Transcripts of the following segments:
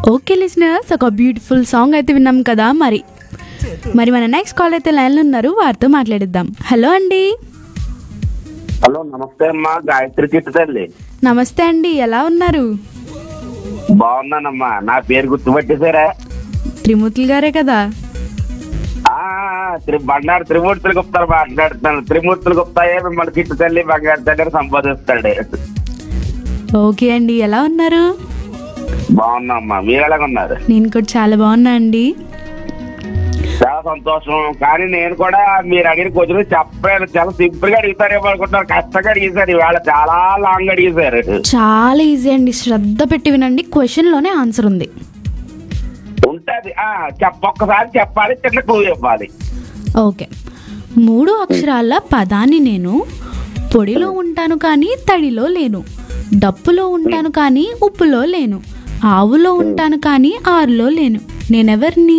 Okay listeners ఒక beautiful song అయితే విన్నాం కదా మరి మరి మన నెక్స్ట్ కాల్ అయితే లైన్లో ఉన్నారు వారితో మాట్లాడిద్దాం హలో అండి హలో నమస్తే అమ్మా గాయత్రి చిట్టు తల్లి నమస్తే అండి ఎలా ఉన్నారు బాగున్నానమ్మా నా పేరు గుర్తుపట్టేశారా త్రిమూర్తులు గారే కదా ఆ, త్రి బండారు త్రిమూర్తులు గుప్తారు మాట్లాడుతున్నాను త్రిమూర్తులు గుప్తాయే మిమ్మల్ని చిట్టు తల్లి బంగారు దగ్గర సంపాదిస్తాడు ఓకే అండి ఎలా ఉన్నారు బాగున్నామ్మా మీరు ఎలాగున్నారు నేను కూడా చాలా బాగున్నా అండి చాలా సంతోషం కానీ నేను కూడా మీరు అడిగిన క్వశ్చన్ చెప్పాను చాలా సింపుల్ గా అడిగితారేమో అనుకుంటున్నారు కష్టంగా అడిగేశారు ఇవాళ చాలా లాంగ్ అడిగేశారు చాలా ఈజీ అండి శ్రద్ధ పెట్టి వినండి క్వశ్చన్లోనే ఆన్సర్ ఉంది ఉంటది ఆ చెప్ప ఒక్కసారి చెప్పాలి చిన్న క్లూ చెప్పాలి ఓకే మూడు అక్షరాల పదాన్ని నేను పొడిలో ఉంటాను కానీ తడిలో లేను డప్పులో ఉంటాను కానీ ఉప్పులో లేను ఆవులో ఉంటాను కానీ ఆరులో లేను నేనెవరిని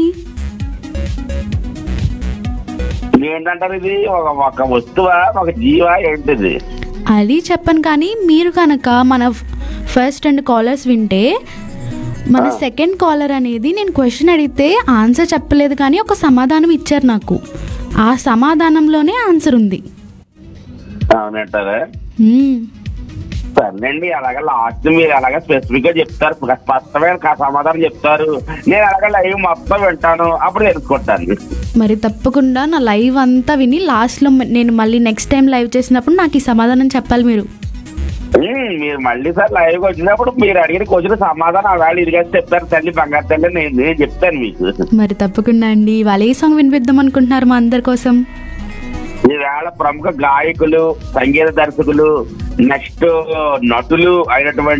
ఏంటంటారు ఇది ఒక ఒక వస్తువా ఒక జీవా ఏంటిది అది చెప్పను కానీ మీరు కనుక మన ఫస్ట్ రెండు కాలర్స్ వింటే మన సెకండ్ కాలర్ అనేది నేను క్వశ్చన్ అడిగితే ఆన్సర్ చెప్పలేదు కానీ ఒక సమాధానం ఇచ్చారు నాకు ఆ సమాధానంలోనే ఆన్సర్ ఉంది అవునంటారా మ్మ్. సర్లేండి అలాగే లాస్ట్ మీరు అలాగే స్పెసిఫిక్ గా చెప్తారు స్పష్టమైన కా- సమాధానం చెప్తారు నేను అలాగే లైవ్ మొత్తం వింటాను అప్పుడు తెలుసుకుంటాను మరి తప్పకుండా నా లైవ్ అంతా విని లాస్ట్లో మ- నేను మళ్ళీ నెక్స్ట్ టైం లైవ్ చేసినప్పుడు నాకు ఈ సమాధానం చెప్పాలి మీరు ఉమ్, మీరు మళ్ళీ సార్ లైవ్ వచ్చినప్పుడు మీరు అడిగిన క్వశ్చన్ సమాధానం ఆ వేళ ఇదిగా చెప్తారు తల్లి బంగారు తల్లి నేను నేను చెప్తాను మీకు మరి తప్పకుండా అండి ఇవాళ ఏ సాంగ్ వినిపిద్దాం అనుకుంటున్నారు మా అందరి కోసం ఈవేళ ప్రముఖ గాయకులు సంగీత దర్శకులు నెక్స్ట్ నటులు అయినటువంటి